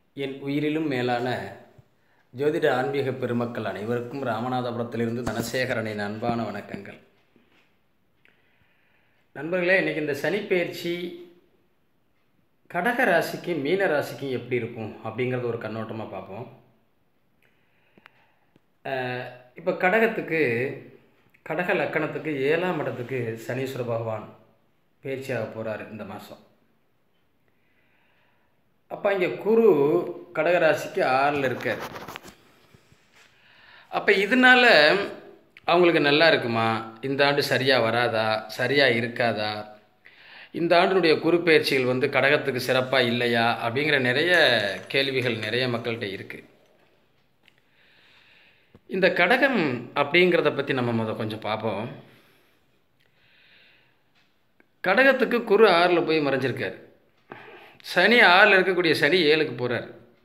என் உயிரிலும் மேலான ஜோதிட ஆன்மீக பெருமக்கள் அனைவருக்கும் ராமநாதபுரத்திலிருந்து தனசேகரனின் அன்பான வணக்கங்கள் நண்பர்களே இன்றைக்கி இந்த சனிப்பெயர்ச்சி கடக ராசிக்கும் மீன ராசிக்கும் எப்படி இருக்கும் அப்படிங்கிறத ஒரு கண்ணோட்டமாக பார்ப்போம் இப்போ கடகத்துக்கு கடக லக்கணத்துக்கு ஏழாம் இடத்துக்கு சனீஸ்வர பகவான் பயிற்சியாக போகிறார் இந்த மாதம் அப்போ இங்கே குரு கடகராசிக்கு ஆறில் இருக்கார் அப்போ இதனால அவங்களுக்கு நல்லா இருக்குமா இந்த ஆண்டு சரியாக வராதா சரியாக இருக்காதா இந்த ஆண்டினுடைய குரு பயிற்சிகள் வந்து கடகத்துக்கு சிறப்பாக இல்லையா அப்படிங்கிற நிறைய கேள்விகள் நிறைய மக்கள்கிட்ட இருக்குது இந்த கடகம் அப்படிங்கிறத பற்றி நம்ம முத கொஞ்சம் பார்ப்போம் கடகத்துக்கு குரு ஆறில் போய் மறைஞ்சிருக்காரு சனி ஆறில் இருக்கக்கூடிய சனி ஏழுக்கு போகிறார்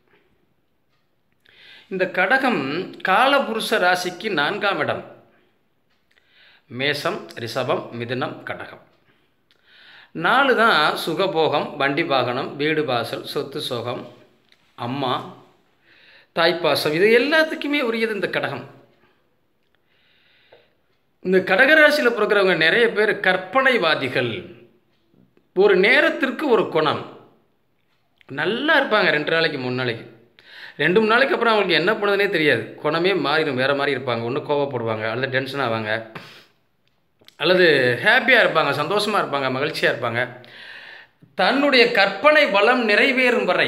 இந்த கடகம் காலபுருஷ ராசிக்கு நான்காம் இடம் மேசம் ரிஷபம் மிதுனம் கடகம் நாலு தான் சுகபோகம் வண்டி வாகனம் வீடு வாசல் சொத்து சோகம் அம்மா தாய்ப்பாசம் இது எல்லாத்துக்குமே உரியது இந்த கடகம் இந்த கடகராசியில் பிறக்கிறவங்க நிறைய பேர் கற்பனைவாதிகள் ஒரு நேரத்திற்கு ஒரு குணம் நல்லா இருப்பாங்க ரெண்டு நாளைக்கு மூணு நாளைக்கு ரெண்டு மூணு நாளைக்கு அப்புறம் அவங்களுக்கு என்ன பண்ணுதுனே தெரியாது குணமே மாறிடும் வேறு மாதிரி இருப்பாங்க ஒன்று கோவப்படுவாங்க அல்லது டென்ஷன் ஆவாங்க அல்லது ஹாப்பியாக இருப்பாங்க சந்தோஷமாக இருப்பாங்க மகிழ்ச்சியாக இருப்பாங்க தன்னுடைய கற்பனை வளம் நிறைவேறும் வரை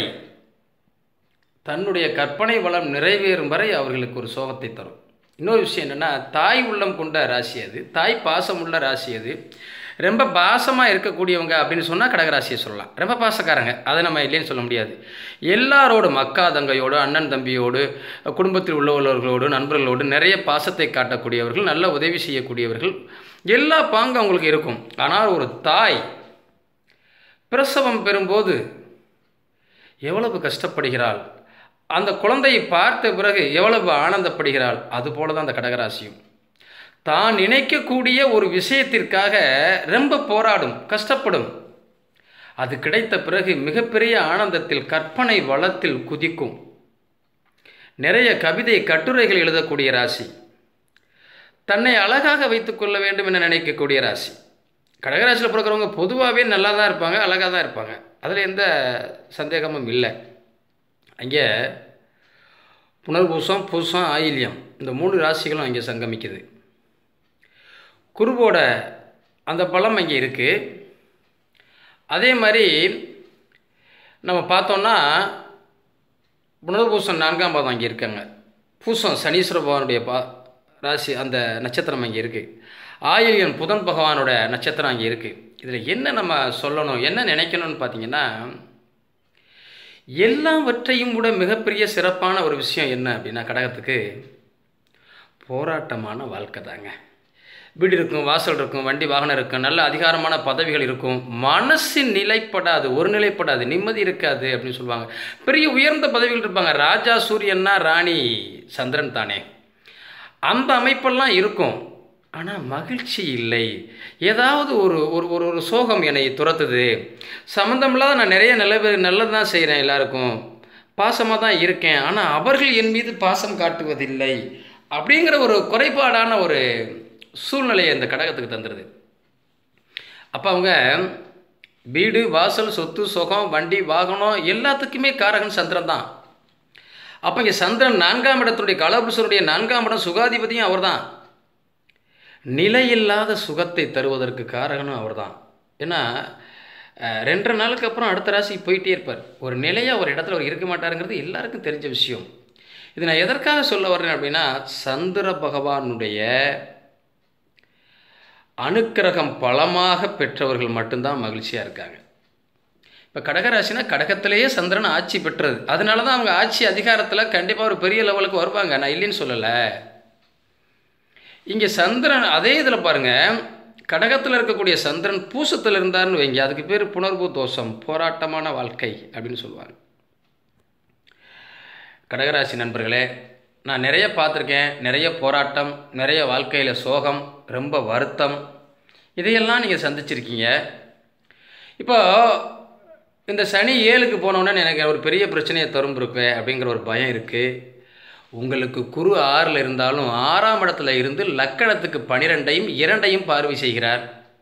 தன்னுடைய கற்பனை வளம் நிறைவேறும் வரை அவர்களுக்கு ஒரு சோகத்தை தரும் இன்னொரு விஷயம் என்னென்னா தாய் உள்ளம் கொண்ட ராசி அது தாய் பாசம் உள்ள ராசி அது ரொம்ப பாசமாக இருக்கக்கூடியவங்க அப்படின்னு சொன்னால் கடகராசியை சொல்லலாம் ரொம்ப பாசக்காரங்க அதை நம்ம இல்லைன்னு சொல்ல முடியாது எல்லாரோடும் அக்கா தங்கையோடு அண்ணன் தம்பியோடு குடும்பத்தில் உள்ளவர்களோடு நண்பர்களோடு நிறைய பாசத்தை காட்டக்கூடியவர்கள் நல்ல உதவி செய்யக்கூடியவர்கள் எல்லா பாங்கும் அவங்களுக்கு இருக்கும் ஆனால் ஒரு தாய் பிரசவம் பெறும்போது எவ்வளவு கஷ்டப்படுகிறாள் அந்த குழந்தையை பார்த்த பிறகு எவ்வளவு ஆனந்தப்படுகிறாள் அதுபோல தான் அந்த கடகராசியும் தான் நினைக்கக்கூடிய ஒரு விஷயத்திற்காக ரொம்ப போராடும் கஷ்டப்படும் அது கிடைத்த பிறகு மிகப்பெரிய ஆனந்தத்தில் கற்பனை வளத்தில் குதிக்கும் நிறைய கவிதை கட்டுரைகள் எழுதக்கூடிய ராசி தன்னை அழகாக வைத்துக்கொள்ள வேண்டும் என நினைக்கக்கூடிய ராசி கடகராசியில் பிறக்கிறவங்க பொதுவாகவே நல்லா தான் இருப்பாங்க அழகாக தான் இருப்பாங்க அதில் எந்த சந்தேகமும் இல்லை அங்கே புனர்பூசம் பூசம் ஆயில்யம் இந்த மூணு ராசிகளும் அங்கே சங்கமிக்குது குருவோட அந்த பலம் அங்கே இருக்குது அதே மாதிரி நம்ம பார்த்தோன்னா புனர்பூசம் நான்காம் பாதம் அங்கே இருக்காங்க பூசம் சனீஸ்வர பகவானுடைய பா ராசி அந்த நட்சத்திரம் அங்கே இருக்குது ஆயில்யன் புதன் பகவானோட நட்சத்திரம் அங்கே இருக்குது இதில் என்ன நம்ம சொல்லணும் என்ன நினைக்கணும்னு பார்த்தீங்கன்னா எல்லாவற்றையும் விட மிகப்பெரிய சிறப்பான ஒரு விஷயம் என்ன அப்படின்னா கடகத்துக்கு போராட்டமான வாழ்க்கை தாங்க வீடு இருக்கும் வாசல் இருக்கும் வண்டி வாகனம் இருக்கும் நல்ல அதிகாரமான பதவிகள் இருக்கும் மனசின் நிலைப்படாது ஒரு நிலைப்படாது நிம்மதி இருக்காது அப்படின்னு சொல்லுவாங்க பெரிய உயர்ந்த பதவிகள் இருப்பாங்க ராஜா சூரியன்னா ராணி சந்திரன் தானே அந்த அமைப்பெல்லாம் இருக்கும் ஆனால் மகிழ்ச்சி இல்லை ஏதாவது ஒரு ஒரு ஒரு ஒரு சோகம் என்னை துரத்துது சம்மந்தமில்லாத நான் நிறைய நல்ல நல்லது தான் செய்கிறேன் எல்லாருக்கும் பாசமாக தான் இருக்கேன் ஆனால் அவர்கள் என் மீது பாசம் காட்டுவதில்லை அப்படிங்கிற ஒரு குறைபாடான ஒரு சூழ்நிலையை இந்த கடகத்துக்கு தந்துடுது அப்போ அவங்க வீடு வாசல் சொத்து சுகம் வண்டி வாகனம் எல்லாத்துக்குமே காரகன் சந்திரன் தான் அப்போ இங்கே சந்திரன் நான்காம் இடத்துடைய கலபுருஷனுடைய நான்காம் இடம் சுகாதிபதியும் அவர் தான் நிலையில்லாத சுகத்தை தருவதற்கு காரகனும் அவர் தான் ஏன்னா ரெண்டரை நாளுக்கு அப்புறம் அடுத்த ராசிக்கு போயிட்டே இருப்பார் ஒரு நிலையாக ஒரு இடத்துல அவர் இருக்க மாட்டாருங்கிறது எல்லாருக்கும் தெரிஞ்ச விஷயம் இது நான் எதற்காக சொல்ல வர்றேன் அப்படின்னா சந்திர பகவானுடைய அனுக்கிரகம் பலமாக பெற்றவர்கள் மட்டும்தான் மகிழ்ச்சியாக இருக்காங்க இப்போ கடகராசினா கடகத்திலேயே சந்திரன் ஆட்சி பெற்றது அதனால தான் அவங்க ஆட்சி அதிகாரத்தில் கண்டிப்பாக ஒரு பெரிய லெவலுக்கு வருவாங்க நான் இல்லைன்னு சொல்லலை இங்கே சந்திரன் அதே இதில் பாருங்கள் கடகத்தில் இருக்கக்கூடிய சந்திரன் பூசத்தில் இருந்தார்னு வைங்க அதுக்கு பேர் புணர்வு தோஷம் போராட்டமான வாழ்க்கை அப்படின்னு சொல்லுவாங்க கடகராசி நண்பர்களே நான் நிறைய பார்த்துருக்கேன் நிறைய போராட்டம் நிறைய வாழ்க்கையில் சோகம் ரொம்ப வருத்தம் இதையெல்லாம் நீங்கள் சந்திச்சிருக்கீங்க இப்போ இந்த சனி ஏழுக்கு போனோன்னே எனக்கு ஒரு பெரிய பிரச்சனையை தரும் இருப்பேன் அப்படிங்கிற ஒரு பயம் இருக்குது உங்களுக்கு குரு ஆறில் இருந்தாலும் ஆறாம் இடத்துல இருந்து லக்கணத்துக்கு பனிரெண்டையும் இரண்டையும் பார்வை செய்கிறார்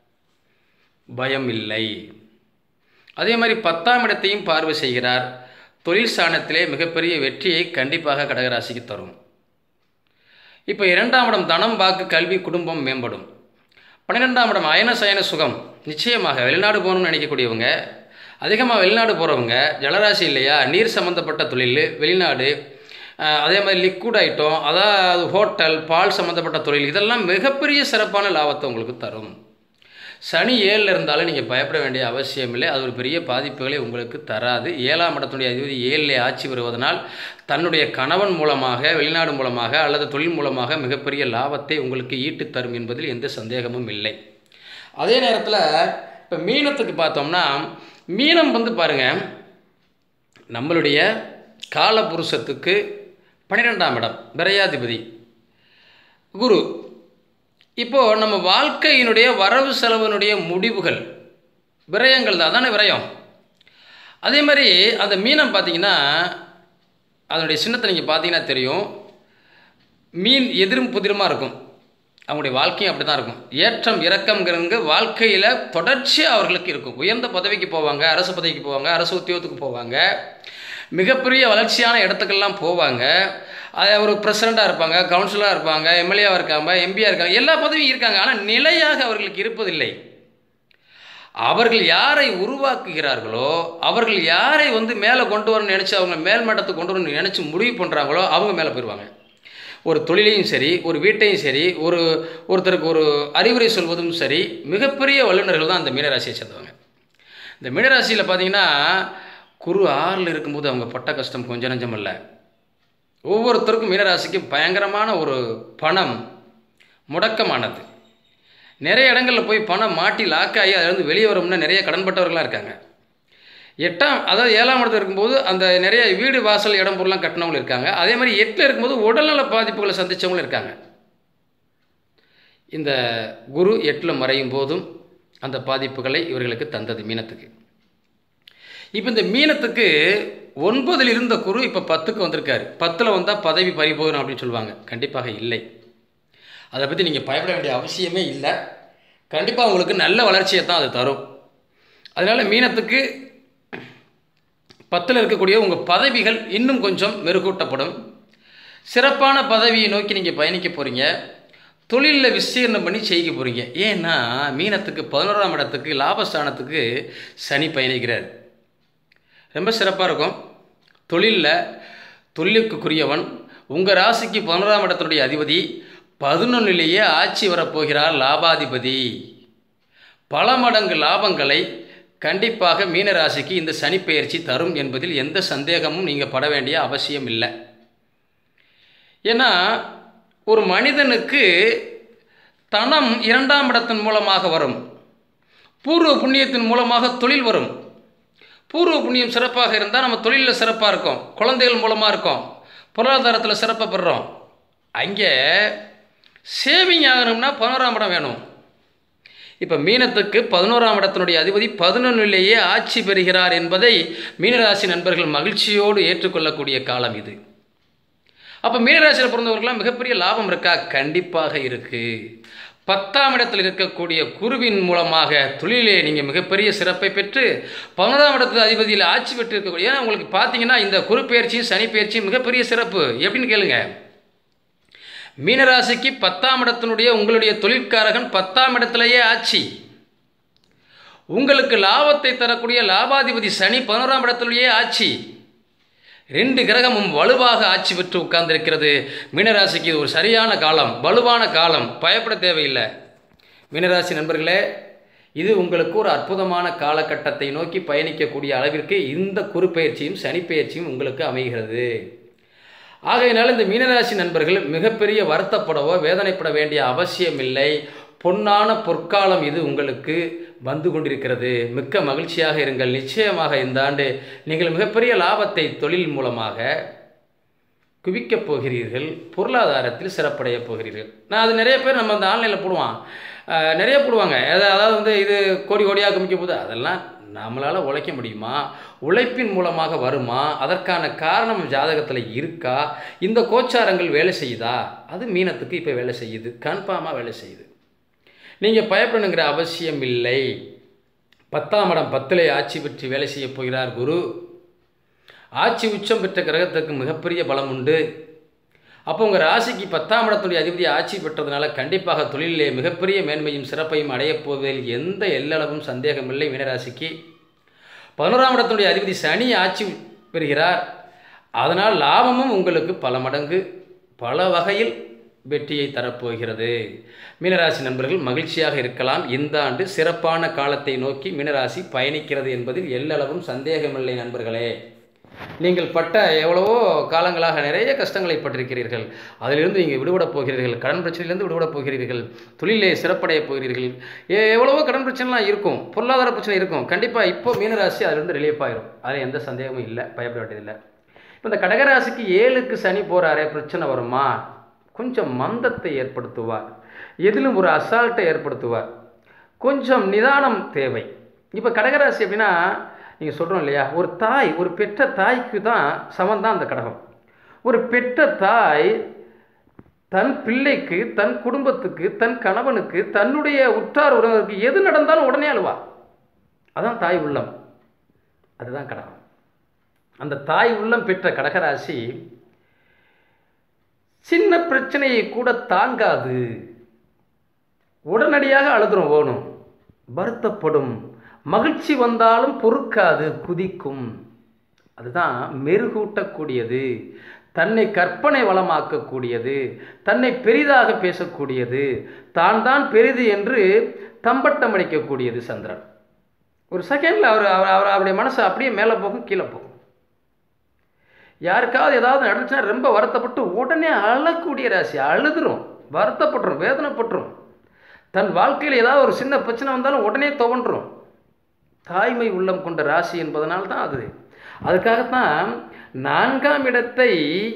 பயம் இல்லை அதே மாதிரி பத்தாம் இடத்தையும் பார்வை செய்கிறார் தொழில் ஸ்தானத்திலே மிகப்பெரிய வெற்றியை கண்டிப்பாக கடகராசிக்கு தரும் இப்போ இரண்டாம் இடம் தனம் வாக்கு கல்வி குடும்பம் மேம்படும் பன்னிரெண்டாம் இடம் அயன சயன சுகம் நிச்சயமாக வெளிநாடு போகணும்னு நினைக்கக்கூடியவங்க அதிகமாக வெளிநாடு போகிறவங்க ஜலராசி இல்லையா நீர் சம்மந்தப்பட்ட தொழில் வெளிநாடு அஹ், அதே மாதிரி லிக்விட் ஐட்டம் அதாவது ஹோட்டல் பால் சம்மந்தப்பட்ட தொழில் இதெல்லாம் மிகப்பெரிய சிறப்பான லாபத்தை உங்களுக்கு தரும் சனி ஏழில் இருந்தாலும் நீங்கள் பயப்பட வேண்டிய அவசியம் இல்லை அது ஒரு பெரிய பாதிப்புகளை உங்களுக்கு தராது ஏழாம் இடத்துடைய அதிபதி ஏழில் ஆட்சி வருவதனால் தன்னுடைய கணவன் மூலமாக வெளிநாடு மூலமாக அல்லது தொழில் மூலமாக மிகப்பெரிய லாபத்தை உங்களுக்கு ஈட்டு தரும் என்பதில் எந்த சந்தேகமும் இல்லை அதே நேரத்தில் இப்போ மீனத்துக்கு பார்த்தோம்னா மீனம் வந்து பாருங்கள் நம்மளுடைய காலபுருஷத்துக்கு பன்னிரெண்டாம் இடம் விரையாதிபதி குரு இப்போது நம்ம வாழ்க்கையினுடைய வரவு செலவினுடைய முடிவுகள் விரயங்கள் தான் அதானே விரயம் அதே மாதிரி அந்த மீனம் பார்த்தீங்கன்னா அதனுடைய சின்னத்தை நீங்கள் பார்த்தீங்கன்னா தெரியும் மீன் எதிரும் புதிருமாக இருக்கும் அவங்களுடைய வாழ்க்கையும் அப்படி தான் இருக்கும் ஏற்றம் இறக்கம்ங்கிறவங்க வாழ்க்கையில் தொடர்ச்சியாக அவர்களுக்கு இருக்கும் உயர்ந்த பதவிக்கு போவாங்க அரசு பதவிக்கு போவாங்க அரசு உத்தியோகத்துக்கு போவாங்க மிகப்பெரிய வளர்ச்சியான இடத்துக்கெல்லாம் போவாங்க அது ஒரு பிரசிடண்ட்டாக இருப்பாங்க கவுன்சிலராக இருப்பாங்க எம்எல்ஏவாக இருக்காங்க எம்பியாக இருக்காங்க எல்லா பதவியும் இருக்காங்க ஆனால் நிலையாக அவர்களுக்கு இருப்பதில்லை அவர்கள் யாரை உருவாக்குகிறார்களோ அவர்கள் யாரை வந்து மேலே கொண்டு வரணும்னு நினச்சி அவங்க மேல் மட்டத்துக்கு கொண்டு வரணும்னு நினச்சி முடிவு பண்ணுறாங்களோ அவங்க மேலே போயிடுவாங்க ஒரு தொழிலையும் சரி ஒரு வீட்டையும் சரி ஒரு ஒருத்தருக்கு ஒரு அறிவுரை சொல்வதும் சரி மிகப்பெரிய வல்லுநர்கள் தான் அந்த மீனராசியை சேர்ந்தவங்க இந்த மீனராசியில் பார்த்தீங்கன்னா குரு ஆறில் இருக்கும்போது அவங்க பட்ட கஷ்டம் கொஞ்சம் நஞ்சம் இல்லை ஒவ்வொருத்தருக்கும் மீனராசிக்கு பயங்கரமான ஒரு பணம் முடக்கமானது நிறைய இடங்களில் போய் பணம் மாட்டி லாக்காகி அதிலிருந்து வெளியே வரும்னா நிறைய கடன்பட்டவர்களாக இருக்காங்க எட்டாம் அதாவது ஏழாம் இடத்துல இருக்கும்போது அந்த நிறைய வீடு வாசல் இடம் பொருள்லாம் கட்டினவங்களும் இருக்காங்க அதே மாதிரி எட்டில் இருக்கும்போது உடல்நல பாதிப்புகளை சந்தித்தவங்களும் இருக்காங்க இந்த குரு எட்டில் மறையும் போதும் அந்த பாதிப்புகளை இவர்களுக்கு தந்தது மீனத்துக்கு இப்போ இந்த மீனத்துக்கு ஒன்பதில் இருந்த குரு இப்போ பத்துக்கு வந்திருக்காரு பத்தில் வந்தால் பதவி பறிபோகணும் அப்படின்னு சொல்லுவாங்க கண்டிப்பாக இல்லை அதை பற்றி நீங்கள் பயப்பட வேண்டிய அவசியமே இல்லை கண்டிப்பாக உங்களுக்கு நல்ல வளர்ச்சியை தான் அது தரும் அதனால் மீனத்துக்கு பத்தில் இருக்கக்கூடிய உங்கள் பதவிகள் இன்னும் கொஞ்சம் மெருகூட்டப்படும் சிறப்பான பதவியை நோக்கி நீங்கள் பயணிக்க போகிறீங்க தொழிலில் விஸ்தீர்ணம் பண்ணி செய்ய போகிறீங்க ஏன்னா மீனத்துக்கு பதினோராம் இடத்துக்கு லாபஸ்தானத்துக்கு சனி பயணிக்கிறார் ரொம்ப சிறப்பாக இருக்கும் தொழிலில் தொழிலுக்குரியவன் உங்கள் ராசிக்கு பதினோராம் இடத்தினுடைய அதிபதி பதினொன்னிலேயே ஆட்சி வரப்போகிறார் லாபாதிபதி பல மடங்கு லாபங்களை கண்டிப்பாக மீனராசிக்கு இந்த சனிப்பெயர்ச்சி தரும் என்பதில் எந்த சந்தேகமும் நீங்கள் பட வேண்டிய அவசியம் இல்லை ஏன்னா ஒரு மனிதனுக்கு தனம் இரண்டாம் இடத்தின் மூலமாக வரும் பூர்வ புண்ணியத்தின் மூலமாக தொழில் வரும் பூர்வ புண்ணியம் சிறப்பாக இருந்தால் நம்ம தொழிலில் சிறப்பாக இருக்கோம் குழந்தைகள் மூலமாக இருக்கோம் பொருளாதாரத்தில் சிறப்பாக பெறுறோம் அங்கே சேவிங் ஆகணும்னா பதினோராம் இடம் வேணும் இப்போ மீனத்துக்கு பதினோராம் இடத்தினுடைய அதிபதி பதினொன்றிலேயே ஆட்சி பெறுகிறார் என்பதை மீனராசி நண்பர்கள் மகிழ்ச்சியோடு ஏற்றுக்கொள்ளக்கூடிய காலம் இது அப்போ மீனராசியில் பிறந்தவர்களாம் மிகப்பெரிய லாபம் இருக்கா கண்டிப்பாக இருக்குது பத்தாம் இடத்தில் இருக்கக்கூடிய குருவின் மூலமாக தொழிலே நீங்கள் மிகப்பெரிய சிறப்பை பெற்று பதினோராம் இடத்துல அதிபதியில் ஆட்சி பெற்று இருக்கக்கூடிய ஏன்னா உங்களுக்கு பார்த்தீங்கன்னா இந்த குரு பயிற்சியும் சனி பயிற்சியும் மிகப்பெரிய சிறப்பு எப்படின்னு கேளுங்க மீனராசிக்கு பத்தாம் இடத்தினுடைய உங்களுடைய தொழிற்காரகன் பத்தாம் இடத்திலேயே ஆட்சி உங்களுக்கு லாபத்தை தரக்கூடிய லாபாதிபதி சனி பதினோராம் இடத்திலேயே ஆட்சி ரெண்டு கிரகமும் வலுவாக ஆட்சி பெற்று உட்கார்ந்திருக்கிறது மீனராசிக்கு இது ஒரு சரியான காலம் வலுவான காலம் பயப்பட தேவையில்லை மீனராசி நண்பர்களே இது உங்களுக்கு ஒரு அற்புதமான காலகட்டத்தை நோக்கி பயணிக்கக்கூடிய அளவிற்கு இந்த குறுப்பெயர்ச்சியும் சனிப்பெயர்ச்சியும் உங்களுக்கு அமைகிறது ஆகையினால் இந்த மீனராசி நண்பர்கள் மிகப்பெரிய வருத்தப்படவோ வேதனைப்பட வேண்டிய அவசியம் இல்லை பொன்னான பொற்காலம் இது உங்களுக்கு வந்து கொண்டிருக்கிறது மிக்க மகிழ்ச்சியாக இருங்கள் நிச்சயமாக இந்த ஆண்டு நீங்கள் மிகப்பெரிய லாபத்தை தொழில் மூலமாக குவிக்கப் போகிறீர்கள் பொருளாதாரத்தில் சிறப்படைய போகிறீர்கள் நான் அது நிறைய பேர் நம்ம அந்த ஆன்லைனில் போடுவான் அஹ், நிறைய போடுவாங்க அதாவது அதாவது வந்து இது கோடி கோடியாக குமிக்க போகுது அதெல்லாம் நம்மளால் உழைக்க முடியுமா உழைப்பின் மூலமாக வருமா அதற்கான காரணம் ஜாதகத்தில் இருக்கா இந்த கோச்சாரங்கள் வேலை செய்யுதா அது மீனத்துக்கு இப்போ வேலை செய்யுது கன்ஃபார்மாக வேலை செய்யுது நீங்கள் பயப்படணுங்கிற அவசியம் இல்லை பத்தாம் இடம் பத்திலே ஆட்சி பெற்று வேலை செய்ய போகிறார் குரு ஆட்சி உச்சம் பெற்ற கிரகத்துக்கு மிகப்பெரிய பலம் உண்டு அப்போ உங்கள் ராசிக்கு பத்தாம் இடத்துடைய அதிபதி ஆட்சி பெற்றதுனால கண்டிப்பாக தொழிலிலே மிகப்பெரிய மேன்மையும் சிறப்பையும் அடையப் போவதில் எந்த எல்லளவும் சந்தேகமில்லை மீனராசிக்கு பதினோராம் இடத்துடைய அதிபதி சனி ஆட்சி பெறுகிறார் அதனால் லாபமும் உங்களுக்கு பல மடங்கு பல வகையில் வெற்றியை தரப்போகிறது மீனராசி நண்பர்கள் மகிழ்ச்சியாக இருக்கலாம் இந்த ஆண்டு சிறப்பான காலத்தை நோக்கி மீனராசி பயணிக்கிறது என்பதில் எல்லளவும் சந்தேகமில்லை நண்பர்களே நீங்கள் பட்ட எவ்வளவோ காலங்களாக நிறைய கஷ்டங்களை பட்டிருக்கிறீர்கள் அதிலிருந்து நீங்கள் விடுபடப் போகிறீர்கள் கடன் பிரச்சனையிலிருந்து விடுபடப் போகிறீர்கள் தொழிலே சிறப்படையப் போகிறீர்கள் எ- எவ்வளவோ கடன் பிரச்சனைலாம் இருக்கும் பொருளாதார பிரச்சனை இருக்கும் கண்டிப்பாக இப்போ மீனராசி அதிலிருந்து ரிலீஃப் ஆயிரும் அதில் எந்த சந்தேகமும் இல்லை பயப்பட வேண்டியதில்லை இப்போ இந்த கடகராசிக்கு ஏழுக்கு சனி போகிறாரே பிரச்சனை வருமா கொஞ்சம் மந்தத்தை ஏற்படுத்துவார் எதிலும் ஒரு அசால்ட்டை ஏற்படுத்துவார் கொஞ்சம் நிதானம் தேவை இப்போ கடகராசி அப்படின்னா நீங்கள் சொல்கிறோம் இல்லையா ஒரு தாய் ஒரு பெற்ற தாய்க்கு தான் சமம் தான் அந்த கடகம் ஒரு பெற்ற தாய் தன் பிள்ளைக்கு தன் குடும்பத்துக்கு தன் கணவனுக்கு தன்னுடைய உற்றார் உறவினருக்கு எது நடந்தாலும் உடனே அழுவா அதான் தாய் உள்ளம் அதுதான் கடகம் அந்த தாய் உள்ளம் பெற்ற கடகராசி சின்ன பிரச்சனையை கூட தாங்காது உடனடியாக அழுதுரும் ஓணும் வருத்தப்படும் மகிழ்ச்சி வந்தாலும் பொறுக்காது குதிக்கும் அதுதான் மெருகூட்டக்கூடியது தன்னை கற்பனை வளமாக்கக்கூடியது தன்னை பெரிதாக பேசக்கூடியது தான் தான் பெரிது என்று தம்பட்டம் அடிக்கக்கூடியது சந்திரன் ஒரு செகண்டில் அவர் அவர் அவர் அவருடைய மனசு அப்படியே மேலே போகும் கீழே போகும் யாருக்காவது ஏதாவது நடந்துச்சுன்னா ரொம்ப வருத்தப்பட்டு உடனே அழக்கூடிய ராசி அழுதுரும் வருத்தப்பட்டுரும் வேதனைப்பட்டுரும் தன் வாழ்க்கையில் ஏதாவது ஒரு சின்ன பிரச்சனை வந்தாலும் உடனே துவண்டுரும் தாய்மை உள்ளம் கொண்ட ராசி என்பதனால் தான் அது அதுக்காகத்தான் நான்காம் இடத்தை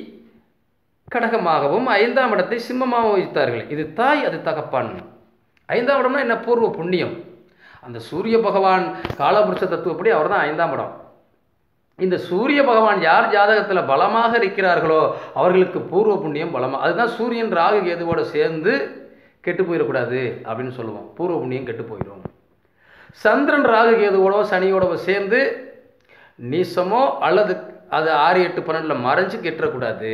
கடகமாகவும் ஐந்தாம் இடத்தை சிம்மமாகவும் வைத்தார்கள் இது தாய் அது தகப்பான் ஐந்தாம் இடம்னா என்ன பூர்வ புண்ணியம் அந்த சூரிய பகவான் காலபுருஷ தத்துவப்படி அவர் தான் ஐந்தாம் இடம் இந்த சூரிய பகவான் யார் ஜாதகத்தில் பலமாக இருக்கிறார்களோ அவர்களுக்கு பூர்வ புண்ணியம் பலமாக அதுதான் சூரியன் ராகு கேதுவோட சேர்ந்து கெட்டு போயிடக்கூடாது அப்படின்னு சொல்லுவோம் பூர்வ புண்ணியம் கெட்டு போயிடும் சந்திரன் ராகு கேதுவோட சனியோட சேர்ந்து நீசமோ அல்லது அது ஆறு எட்டு பன்னெண்டில் மறைஞ்சு கெட்டுறக்கூடாது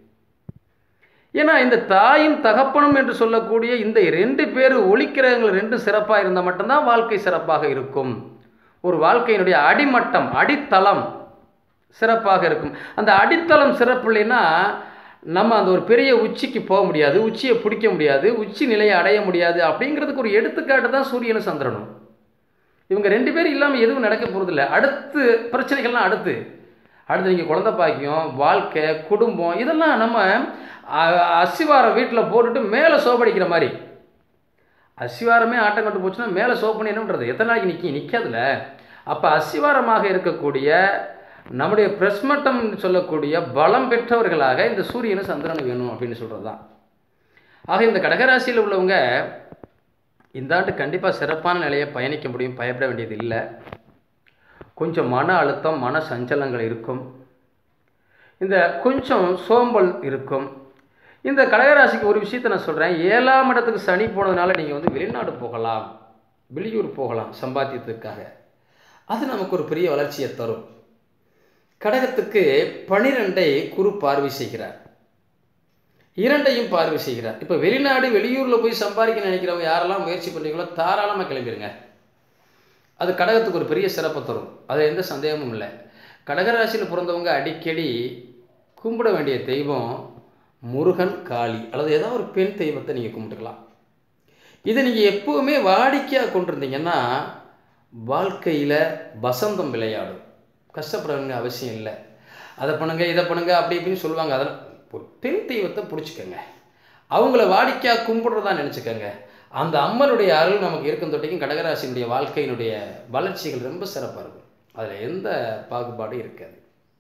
ஏன்னா இந்த தாயும் தகப்பனும் என்று சொல்லக்கூடிய இந்த ரெண்டு பேர் ஒளிக்கிரகங்கள் ரெண்டும் சிறப்பாக இருந்தால் மட்டும்தான் வாழ்க்கை சிறப்பாக இருக்கும் ஒரு வாழ்க்கையினுடைய அடிமட்டம் அடித்தளம் சிறப்பாக இருக்கும் அந்த அடித்தளம் சிறப்பு இல்லைன்னா நம்ம அந்த ஒரு பெரிய உச்சிக்கு போக முடியாது உச்சியை பிடிக்க முடியாது உச்சி நிலையை அடைய முடியாது அப்படிங்கிறதுக்கு ஒரு எடுத்துக்காட்டு தான் சூரியனும் சந்திரனும் இவங்க ரெண்டு பேரும் இல்லாமல் எதுவும் நடக்க போகிறதில்ல அடுத்து பிரச்சனைகள்லாம் அடுத்து அடுத்து நீங்கள் குழந்தை பாக்கியம் வாழ்க்கை குடும்பம் இதெல்லாம் நம்ம அ- அஸ்திவாரம் வீட்டில் போட்டுட்டு மேலே சோபடிக்கிற மாதிரி அஸ்திவாரமே ஆட்டம் கட்டு போச்சுன்னா மேலே சோப் பண்ணி என்ன பண்ணுறது எத்தனை நாளைக்கு நிற்கி நிற்காதுல அப்போ அஸ்திவாரமாக இருக்கக்கூடிய நம்முடைய பிரஸ்மட்டம் சொல்லக்கூடிய பலம் பெற்றவர்களாக இந்த சூரியனும் சந்திரனும் வேணும் அப்படின்னு சொல்கிறது தான் ஆக இந்த கடகராசியில் உள்ளவங்க இந்த ஆண்டு கண்டிப்பாக சிறப்பான நிலையை பயணிக்க முடியும் பயப்பட வேண்டியது இல்லை கொஞ்சம் மன அழுத்தம் மன சஞ்சலங்கள் இருக்கும் இந்த கொஞ்சம் சோம்பல் இருக்கும் இந்த கடகராசிக்கு ஒரு விஷயத்தை நான் சொல்கிறேன் ஏழாம் இடத்துக்கு சனி போனதுனால நீங்கள் வந்து வெளிநாடு போகலாம் வெளியூர் போகலாம் சம்பாத்தியத்துக்காக அது நமக்கு ஒரு பெரிய வளர்ச்சியை தரும் கடகத்துக்கு பனிரெண்டை குரு பார்வை செய்கிறார் இரண்டையும் பார்வை செய்கிறார் இப்போ வெளிநாடு வெளியூரில் போய் சம்பாதிக்க நினைக்கிறவங்க யாரெல்லாம் முயற்சி பண்ணுறீங்களோ தாராளமாக கிளம்பிடுங்க அது கடகத்துக்கு ஒரு பெரிய சிறப்பை தரும் அது எந்த சந்தேகமும் இல்லை கடகராசியில் பிறந்தவங்க அடிக்கடி கும்பிட வேண்டிய தெய்வம் முருகன் காளி அல்லது ஏதாவது ஒரு பெண் தெய்வத்தை நீங்கள் கும்பிட்டுக்கலாம் இதை நீங்கள் எப்போவுமே வாடிக்கையாக கொண்டிருந்தீங்கன்னா வாழ்க்கையில் வசந்தம் விளையாடும் கஷ்டப்பட வேண்டிய அவசியம் இல்லை அதை பண்ணுங்க இதை பண்ணுங்க அப்படி இப்படின்னு சொல்லுவாங்க அதெல்லாம் ஒரு பெண் தெய்வத்தை பிடிச்சிக்கங்க அவங்கள வாடிக்கையாக கும்பிடுறதா நினச்சிக்கோங்க அந்த அம்மனுடைய அருள் நமக்கு இருக்கும் தொட்டிக்கும் கடகராசியினுடைய வாழ்க்கையினுடைய வளர்ச்சிகள் ரொம்ப சிறப்பாக இருக்கும் அதில் எந்த பாகுபாடும் இருக்காது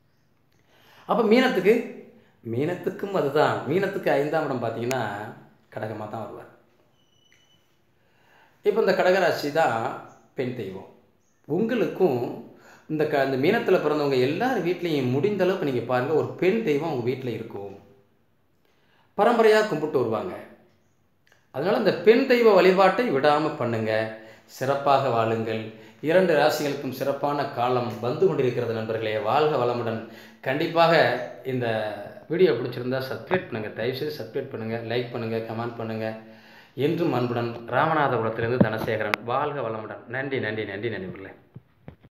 அப்போ மீனத்துக்கு மீனத்துக்கும் அதுதான் மீனத்துக்கு ஐந்தாம் இடம் பார்த்தீங்கன்னா கடகமாக தான் வருவார் இப்போ இந்த கடகராசி தான் பெண் தெய்வம் உங்களுக்கும் இந்த க இந்த மீனத்தில் பிறந்தவங்க எல்லார் வீட்லேயும் முடிந்த அளவுக்கு நீங்கள் பாருங்கள் ஒரு பெண் தெய்வம் உங்கள் வீட்டில் இருக்கும் பரம்பரையாக கும்பிட்டு வருவாங்க அதனால் அந்த பெண் தெய்வ வழிபாட்டை விடாமல் பண்ணுங்க சிறப்பாக வாழுங்கள் இரண்டு ராசிகளுக்கும் சிறப்பான காலம் வந்து கொண்டிருக்கிறது நண்பர்களே வாழ்க வளமுடன் கண்டிப்பாக இந்த வீடியோ பிடிச்சிருந்தா சப்ஸ்கிரைப் பண்ணுங்கள் தயவுசெய்து சப்ஸ்கிரைப் பண்ணுங்கள் லைக் பண்ணுங்கள் கமெண்ட் பண்ணுங்கள் என்றும் அன்புடன் ராமநாதபுரத்திலிருந்து தனசேகரன் வாழ்க வளமுடன் நன்றி நன்றி நன்றி நண்பர்களே